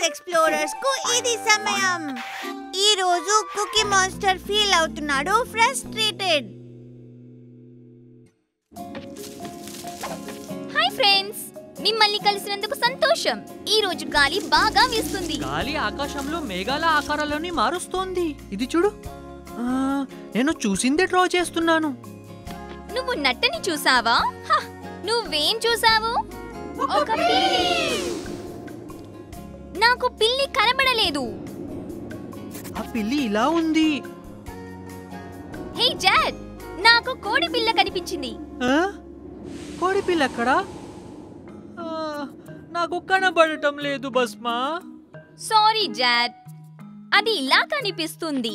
Explorers కు ఇది సమయం ఈ రోజు కుకీ మాన్స్టర్ ఫీల్ అవుతున్నాడు ఫ్రస్ట్రేటెడ్ హాయ్ ఫ్రెండ్స్ మిమ్మల్ని కలిసినందుకు సంతోషం ఈ రోజు గాలి బాగా వీస్తుంది గాలి ఆకాశంలో మేఘాల ఆకారాలని మారుస్తోంది ఇది చూడు ఆ, నేను చూసిందే డ్రా చేస్తున్నాను నువ్వు నట్టని చూసావా హ, నువ్వేం చూసావు ఒక పిల్లి నాకు పిల్లి కనబడలేదు ఆ పిల్లి ఇలా ఉంది హే జాడ్ నాకు కోడి పిల్ల కనిపించింది ఆ? కోడి పిల్ల ఎక్కడా ఆ, నాకు కనబడటం లేదు బస్మా సారీ జాడ్ అది ఇలా కనిపిస్తుంది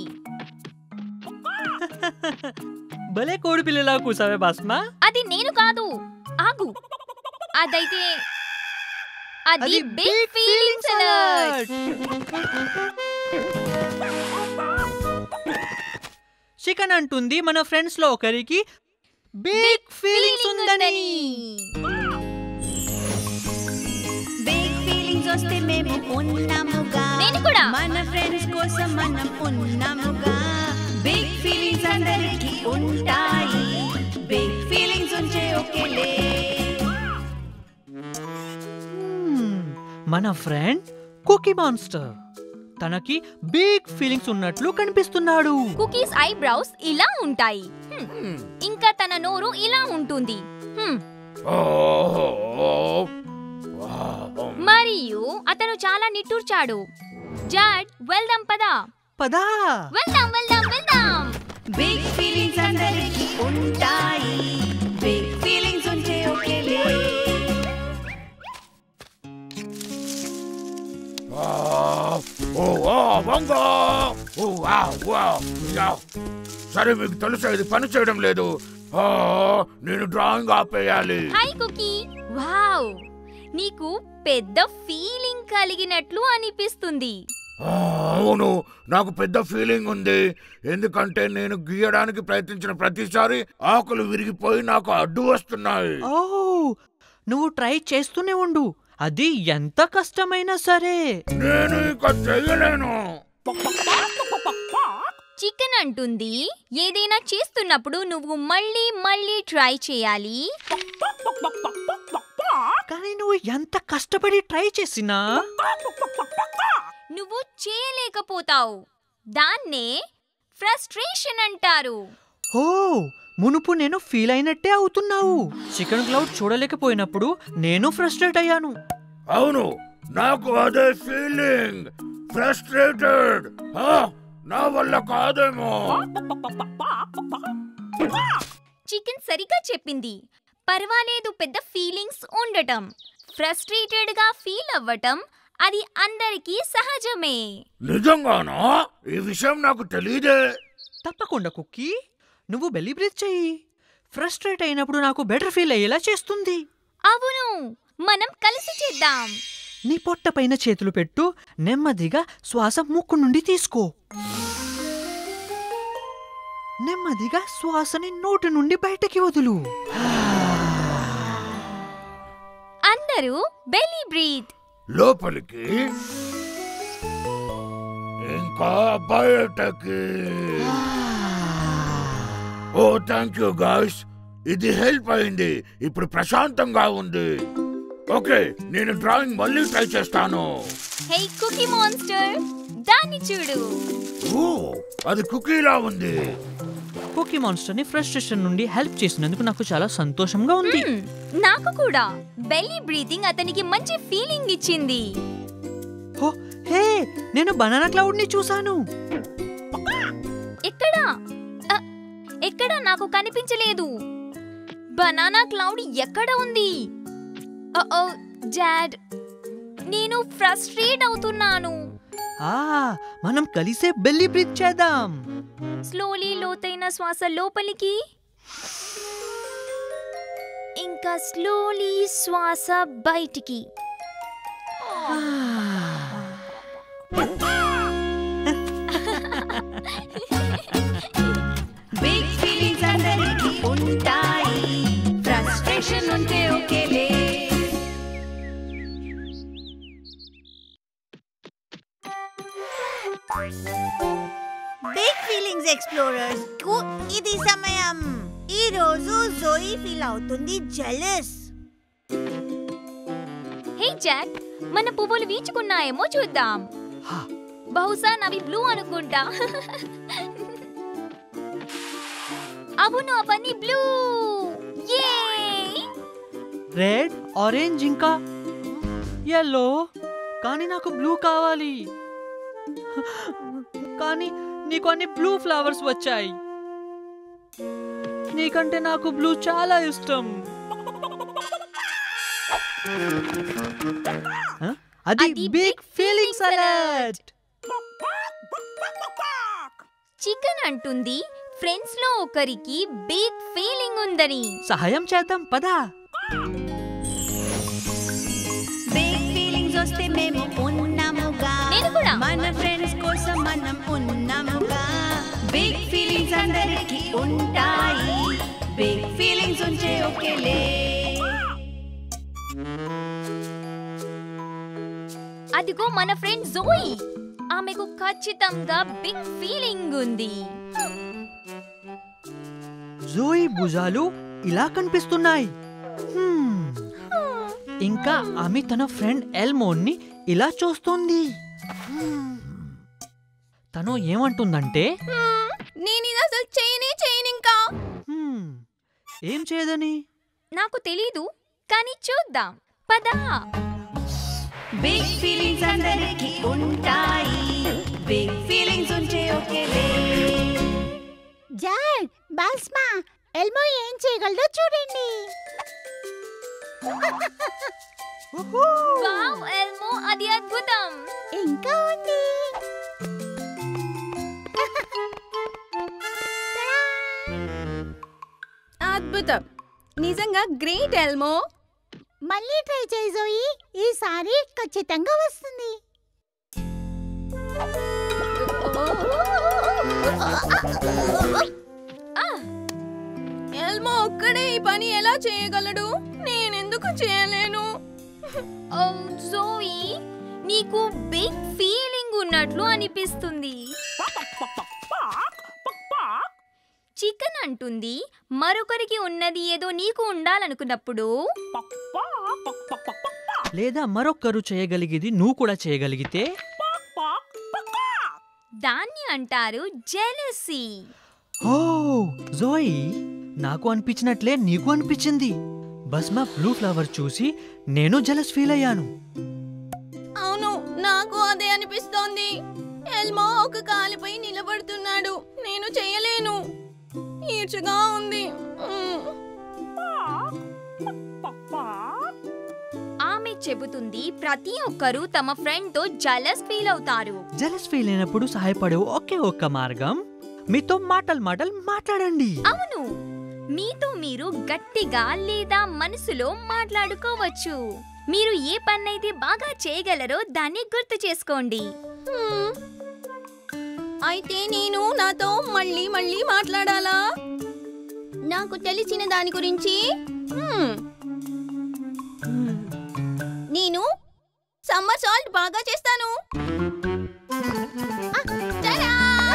భలే కోడి పిల్లలా కూసావే బస్మా అది నేను కాదు ఆగు అదైతే అది బిగ్ ఫీలింగ్స్ అలర్ట్ చికెన్ అంటుంది మన ఫ్రెండ్స్ లో ఒకరికి బిగ్ ఫీలింగ్స్ ఉందని బిగ్ ఫీలింగ్స్ వస్తే మేము ఉన్నాముగా నేను కూడా. మన ఫ్రెండ్స్ కోసం మనం ఉన్నాముగా బిగ్ ఫీలింగ్స్ అందరికీ ఉంటాయి బిగ్ ఫీలింగ్స్ ఉంచే ఒకేలే Hmm, మన ఫ్రెండ్ కుకీ మాన్స్టర్ తనకి బిగ్ ఫీలింగ్స్ ఉన్నట్లు కనిపిస్తున్నాడు కుకీస్ ఐబ్రౌస్ ఇలా ఉంటాయి హ్మ్. ఇంకా తన నోరు ఇలా ఉంటుంది హ్మ్. మరియు అతను చాలా నిట్టూర్చాడు జాడ్ వెళ్దాం పదా పదా వెళ్దాం వెళ్దాం వెళ్దాం బిగ్ ఫీలింగ్స్ అందరికీ ఉంటాయి బిగ్ ఫీలింగ్స్ ఉంచే ఒకేలే ఓ ఓ వంగ ఓ వావ్ వావ్ యా. సరే మీకు తెలుసా ఇది పని చేయడం లేదు ఆ, నేను డ్రాయింగ్ ఆపేయాలి హాయ్ కుకీ వావ్ నీకు పెద్ద ఫీలింగ్ కలిగినట్లు అనిపిస్తుంది ఆ, అవును నాకు పెద్ద ఫీలింగ్ ఉంది ఎందుకంటే నేను గీయడానికి ప్రయత్నించిన ప్రతిసారి ఆకులు విరిగిపోయి నాకు అడ్డు వస్తున్నాయి ఓ నువ్వు ట్రై చేస్తూనే ఉండు అది ఎంత కష్టమైనా సరే నేను ఇక చెయ్యలేను చికెన్ అంటుంది ఏదైనా చేస్తున్నప్పుడు నువ్వు మళ్ళీ మళ్ళీ ట్రై చేయాలి కానీ నువ్వు ఎంత కష్టపడి ట్రై చేసినా నువ్వు చేయలేకపోతావు దాన్నే ఫ్రస్ట్రేషన్ అంటారు ఓ మునుపు నేను ఫీల్ అయినట్టే అవుతున్నావు చికెన్ క్లౌడ్ చూడలేకపోయినప్పుడు నేను ఫ్రస్ట్రేట్ అయ్యాను అవును నాకు అదే ఫీలింగ్ ఫ్రస్ట్రేటెడ్ నా వల్ల కాదేమో చికెన్ సరిగా చెప్పింది పర్వాలేదు పెద్ద ఫీలింగ్స్ ఉండటం ఫ్రస్ట్రేటెడ్ గా ఫీల్ అవ్వటం అది అందరికీ సహజమే నిజంగానా ఈ విషయం నాకు తెలియదే తప్పకుండా కుక్కీ నువ్వు బెల్లి బ్రీత్ చెయ్యి ఫ్రస్ట్రేట్ అయినప్పుడు నాకు బెటర్ ఫీల్ అయ్యేలా చేస్తుంది అవును మనం కలిసి చేద్దాం నీ పొట్ట పైన చేతులు పెట్టు నెమ్మదిగా శ్వాస ముక్కు నుండి తీసుకో నెమ్మదిగా శ్వాసని నోటి నుండి బయటకి వదులు అందరూ బెల్లీ బ్రీత్ లోపలికి ఇంకా బయటకి ఓ థ్యాంక్ యూ గాయ్స్ ఇది హెల్ప్ అయింది ఇప్పుడు ప్రశాంతంగా ఉంది ఓకే నేను డ్రాయింగ్ మళ్ళీ ట్రై చేస్తాను హే కుకీ మాన్స్టర్ దాన్ని చూడు ఓ అది కుకీలా ఉంది కుకీ మాన్స్టర్ ని ఫ్రస్ట్రేషన్ నుండి హెల్ప్ చేసినందుకు నాకు చాలా సంతోషంగా ఉంది మ్మ్, నాకు కూడా బెల్లీ బ్రీతింగ్ అతనికి మంచి ఫీలింగ్ ఇచ్చింది హో, హే నేను బనానా క్లౌడ్ ని చూశాను ఎక్కడ అ, ఎక్కడ నాకు కనిపించలేదు బనానా క్లౌడ్ ఎక్కడ ఉంది ఓ జాడ్ నేను ఫ్రస్ట్రేట్ అవుతున్నాను ఆ మనం కలిసే బెల్లి బ్రీత్ చేద్దాం స్లోలీ లోతైన శ్వాస లోపలికి ఇంకా స్లోలీ శ్వాస బయటికి బిగ్ ఫీలింగ్స్ అందరికీ ఉంటాయి ఫ్రస్ట్రేషన్ ఉంటే ఒకేలే బిగ్ ఫీలింగ్స్ ఎక్స్ప్లోరర్స్ కు ఇది సమయం ఈ రోజు జోయి ఫీల్ అవుతుంది జెలస్ హే జాక్ మన పువ్వులు వీచుకున్నాయేమో చూద్దాం హా, బహుశా నవి బ్లూ అనుకుంటా అవును అవన్నీ బ్లూ యే రెడ్ ఆరెంజ్ ఇంకా ఎల్లో కానీ నాకు బ్లూ కావాలి కానీ నీకు అన్ని బ్లూ ఫ్లవర్స్ వచ్చాయి నీకంటే నాకు బ్లూ చాలా ఇష్టం ఆ? అది అది big big feeling feeling salad. Salad chicken అంటుంది ఫ్రెండ్స్ లో ఒకరికి బిగ్ ఫీలింగ్ ఉందని సహాయం చేద్దాం పదా బిగ్ ఫీలింగ్స్ వస్తే మేము ఉన్నాముగా నేను కూడా. మన ఫ్రెండ్స్ కోసం మనం ఉన్నాముగా బిగ్ ఫీలింగ్స్ అందరికి ఉంటాయి బిగ్ ఫీలింగ్స్ ఉంచే ఒకేలే అదిగో మన ఫ్రెండ్ జోయి ఆమెకు ఖచ్చితంగా బిగ్ ఫీలింగ్ ఉంది జోయి భుజాలు ఇలా కనిపిస్తున్నాయి హ్మ్. ఇంకా ఆమె తన ఫ్రెండ్ ఎల్మోన్ని ఇలా చూస్తుంది హ్మ్. తను ఏమంటుందంటే నేను ఇది అసలు చేయనే చేయను ఇంకా హ్మ్, ఏం చేయదని నాకు తెలీదు కానీ చూద్దాం పదా బిగ్ ఫీలింగ్స్ అందరికి ఉంటాయి బిగ్ ఫీలింగ్స్ ఉంచే ఒకేలే జాడ్ బాస్మా ఎల్మో ఏం చేయగలదో చూడండి వావ్ ఎల్మో అది అద్భుతం ఇంకా ఉంది అద్భుతం నిజంగా గ్రేట్ ఎల్మో మళ్ళీ ట్రై చేయి జోయి ఈసారి ఖచ్చితంగా వస్తుంది ఎల్మో ఒక్కడే ఈ పని ఎలా చేయగలడు నేనెందుకు చేయలేను ఓ జోయి నీకు బిగ్ ఫీలింగ్ ఉన్నట్లు అనిపిస్తుంది చికెన్ అంటుంది మరొకరికి ఉన్నది ఏదో నీకు ఉండాలనుకున్నప్పుడు లేదా మరొకరు చేయగలిగేది నువ్వు కూడా చేయగలిగితే దాన్ని అంటారు జెలసీ ఓ జోయి నాకు అనిపించినట్లే నీకు అనిపించింది బస్ మా బ్లూ ఫ్లవర్ చూసి నేను జలస్ ఫీల్ అయ్యాను అవును నాకు అదే అనిపిస్తోంది ఎల్మో ఒక కాలిపై నిలబడుతున్నాడు నేను చేయలేను ఈర్చుగా ఉంది మ్మ్. ఆమె చెబుతుంది ప్రతి ఒక్కరూ తమ ఫ్రెండ్ తో జలస్ ఫీల్ అవుతారు జలస్ ఫీల్ అయినప్పుడు సహాయపడే ఒకే ఒక్క మార్గం మీతో మాటలు మాటలు మాట్లాడండి అవును మీతో మీరు గట్టిగా లేదా మనసులో మాట్లాడుకోవచ్చు మీరు ఏ పన్నైతే బాగా చేయగలరో దాన్ని గుర్తు చేసుకోండి మ్మ్. అయితే నేను నాతో మళ్ళీ మళ్ళీ మాట్లాడాలా నాకు తెలిసిన దాని గురించి మ్మ్. నేను సమ్మర్ సాల్ట్ బాగా చేస్తాను ఆ, తడా!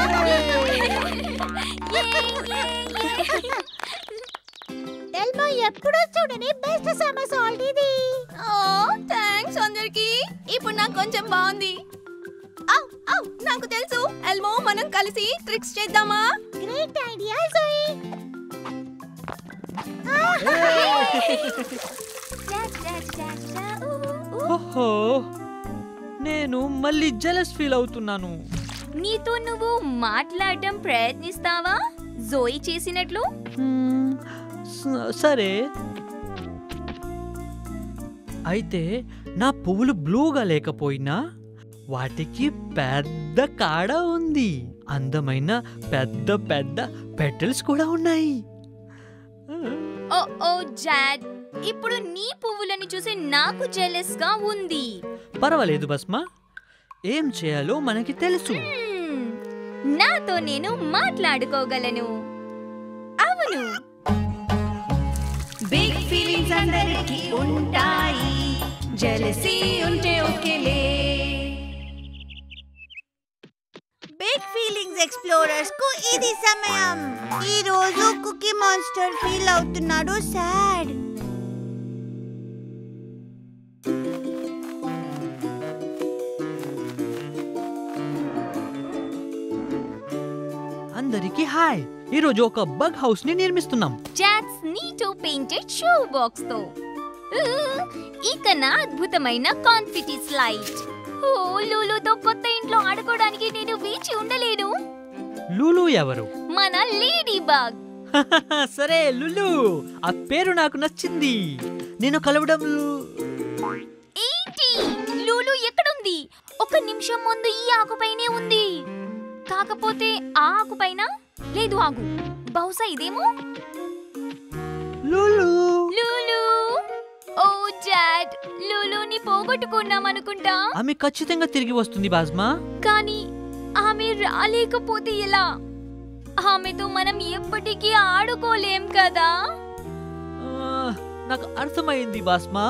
ఎల్మో ఎప్పుడూ చూడని బెస్ట్ సమ్మర్ సాల్ట్ ఇది ఓ థ్యాంక్స్ అందరికి ఇప్పుడు నాకు కొంచెం బాగుంది ఔ, ఔ, నాకు తెలుసు ఎల్మో మనం కలిసి ట్రిక్స్ చేద్దామా గ్రేట్ ఐడియా జోయి ఓహో నేను మళ్ళీ జలస్ ఫీల్ అవుతున్నాను నీతో నువ్వు మాట్లాడటం ప్రయత్నిస్తావా జోయి చేసినట్లు హ్మ్, స- సరే అయితే నా పువ్వులు బ్లూగా లేకపోయినా వాటికి పెద్ద కాడ ఉంది అందమైన పెద్ద పెద్ద పెటల్స్ కూడా ఉన్నాయి ఓ ఓ జాడ్ ఇప్పుడు నీ పువ్వులను చూసి నాకు జెలస్ గా ఉంది పర్వాలేదు బస్మా ఏం చేయాలో మనకి తెలుసు హ్మ్, నాతో నేను మాట్లాడుకోగలను అవును బిగ్ ఫీలింగ్స్ అందరికి ఉంటాయి జలసీ ఉంటే ఒకేలే ఫీలింగ్స్ ఎక్స్ప్లోరర్స్ కు ఇది సమయం ఈ రోజు కుకీ మాన్స్టర్ ఫీల్ అవుతున్నాడు సాడ్ అందరికీ హాయ్ ఈరోజు ఒక బగ్ హౌస్ ని నిర్మిస్తున్నాం జాట్స్ నీటో పెయింటెడ్ షూ బాక్స్ తో ఊ, ఇక నా అద్భుతమైన కాన్ఫిటీ స్లైడ్ ఓ లూలుతో కొత్త ఇంట్లో ఆడుకోవడానికి నేను వేచి ఉండలేను లూలు ఎవరు మన లేడీ బాగ్ సరే లులు ఆ పేరు నాకు నచ్చింది నేను కలవడం లు- ఏంటి లూలు ఎక్కడుంది ఒక నిమిషం ముందు ఈ ఆకుపైనే ఉంది కాకపోతే ఆ ఆకుపైన లేదు ఆగు బహుశా ఇదేమో లులు లూలు ఓ డాడ్ లూలుని పోగొట్టుకున్నాం అనుకుంటా ఆమె ఖచ్చితంగా తిరిగి వస్తుంది బాజ్మా కానీ ఆమె రాలేకపోతే ఎలా ఆమెతో మనం ఎప్పటికీ ఆడుకోలేం కదా ఆ, నాకు అర్థమైంది బాస్మా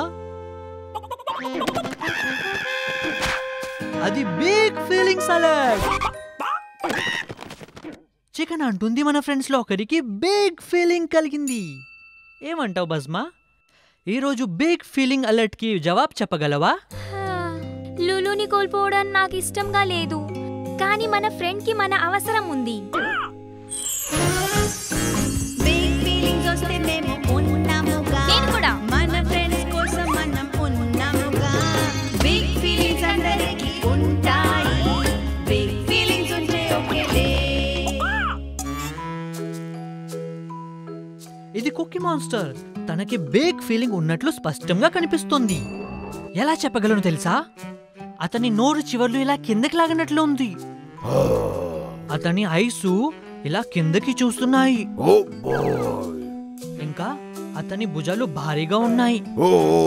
అది బిగ్ ఫీలింగ్ సలాడ్ చికెన్ అంటుంది మన ఫ్రెండ్స్ లో ఒకరికి బిగ్ ఫీలింగ్ కలిగింది ఏమంటావు బజ్మా ఈరోజు బిగ్ ఫీలింగ్ అలర్ట్ కి జవాబు చెప్పగలవా హా, లులుని కోల్పోవడం నాకు ఇష్టంగా లేదు కానీ మన ఫ్రెండ్ కి మన అవసరం ఉంది బిగ్ ఫీలింగ్స్ వస్తే మేము ఉన్నాముగా నేను కూడా. మన ఫ్రెండ్స్ కోసం మనం ఉన్నాముగా బిగ్ ఫీలింగ్స్ అందరికీ ఉంటాయి బిగ్ ఫీలింగ్స్ ఉంటే ఒకేలే ఇది కుక్కీ మాన్స్టర్ తనకి బిగ్ ఫీలింగ్ ఉన్నట్లు స్పష్టంగా కనిపిస్తుంది ఎలా చెప్పగలను తెలుసా అతని నోరు చివర్లు ఇలా కిందకి లాగినట్లు ఉంది అతని ఐసు ఇలా కిందకి చూస్తున్నాయి ఓ బాయ్ ఇంకా అతని భుజాలు భారీగా ఉన్నాయి ఓ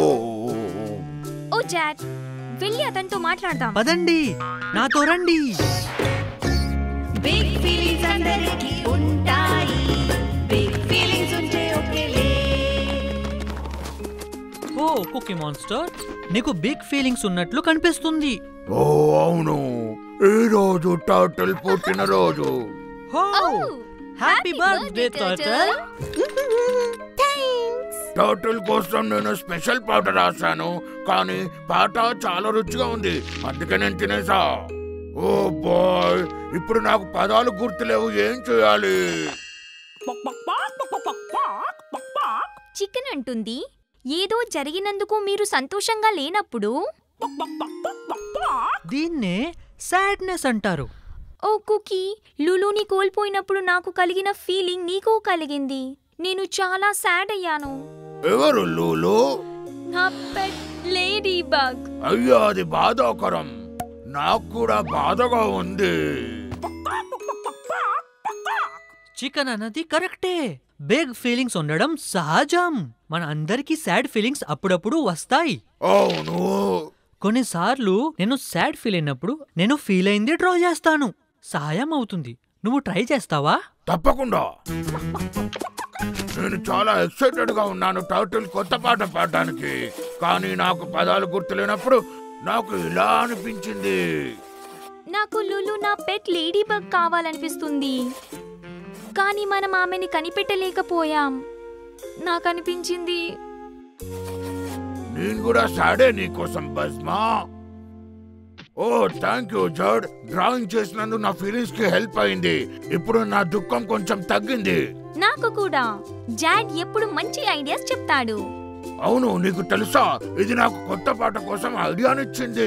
ఓ జాడ్ వెళ్ళి అతనితో మాట్లాడదాం పదండి నాతో రండి బిగ్ ఫీలింగ్స్ అందరికీ ఉంటాయి బిగ్ ఫీలింగ్స్ ఉంటే ఒకేలే ఓ కుక్కీ మాన్స్టర్ నీకు బిగ్ ఫీలింగ్స్ ఉన్నట్లు కనిపిస్తుంది ఓ అవును ఈ రోజు టర్టిల్ పుట్టినరోజు హో happy Happy birthday birthday, Turtle Turtle కోసం నేను స్పెషల్ పాట రాశాను కానీ పాట చాలా రుచిగా ఉంది అందుకే నేను తినేసా ఓ బాయ్ ఇప్పుడు నాకు పదాలు గుర్తులేవు ఏం చేయాలి చికెన్ అంటుంది ఏదో జరిగినందుకు మీరు సంతోషంగా లేనప్పుడు దీన్నే సాడ్నెస్ అంటారు ఓ కుకీ లులుని కోల్పోయినప్పుడు నాకు కలిగిన ఫీలింగ్ నీకు కలిగింది నేను చాలా సాడ్ అయ్యాను ఎవరు లూలు నా పెట్ లేడీ బగ్ అయ్యో అది బాధాకరం నాకు కూడా బాధగా ఉంది చికెన్ అన్నది కరెక్టే బిగ్ ఫీలింగ్స్ ఉండడం సహజం మన అందరికీ సాడ్ ఫీలింగ్స్ అప్పుడప్పుడు వస్తాయి అవును కొన్నిసార్లు నేను సాడ్ ఫీల్ అయినప్పుడు నేను ఫీల్ అయింది డ్రా చేస్తాను సహాయం అవుతుంది నువ్వు ట్రై చేస్తావా తప్పకుండా నేను చాలా ఎక్సైటెడ్ గా ఉన్నాను టర్టిల్ కొత్త పాట పాడడానికి కానీ నాకు పదాలు గుర్తులేనప్పుడు నాకు ఇలా అనిపించింది నాకు లులు నా పెట్ లేడీ బగ్ కావాలనిపిస్తుంది కానీ మనం ఆమెని కనిపెట్టలేకపోయాం నాకు అనిపించింది నేను కూడా సాడే నీకోసం బస్మా ఓ థ్యాంక్ యూ జడ్ డ్రాయింగ్ చేసినందుకు నా ఫీలింగ్స్ కి హెల్ప్ అయింది ఇప్పుడు నా దుఃఖం కొంచెం తగ్గింది నాకు కూడా జాడ్ ఎప్పుడు మంచి ఐడియాస్ చెప్తాడు అవును నీకు తెలుసా ఇది నాకు కొత్త పాట కోసం ఐడియానిచ్చింది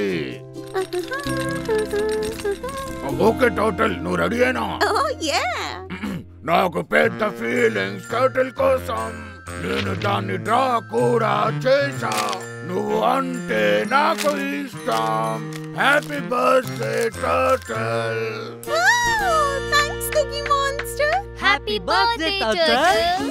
ఓకే టోటల్ నువ్వు రెడీ అయినా ఓ యా నాకు పెద్ద ఫీలింగ్స్ టోటల్ కోసం నేను దాన్ని డ్రా కూడా చేశా నువ్వు అంటే నాకు ఇష్టం happy birthday Turtle thanks Cookie Monster happy birthday Turtle.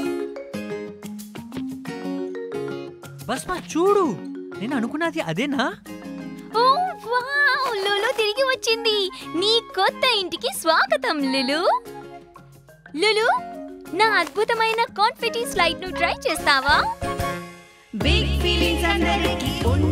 Basma చూడు నేను అనుకున్నది అదేనా ఓ వావ్ లులు తిరిగి వచ్చింది నీ కొత్త ఇంటికి స్వాగతం లులు లులు నా అద్భుతమైన కాన్ఫిటీ స్లైడ్ ను ట్రై చేస్తావా బిగ్ ఫీలింగ్స్ అందరికీ ఉంటాయి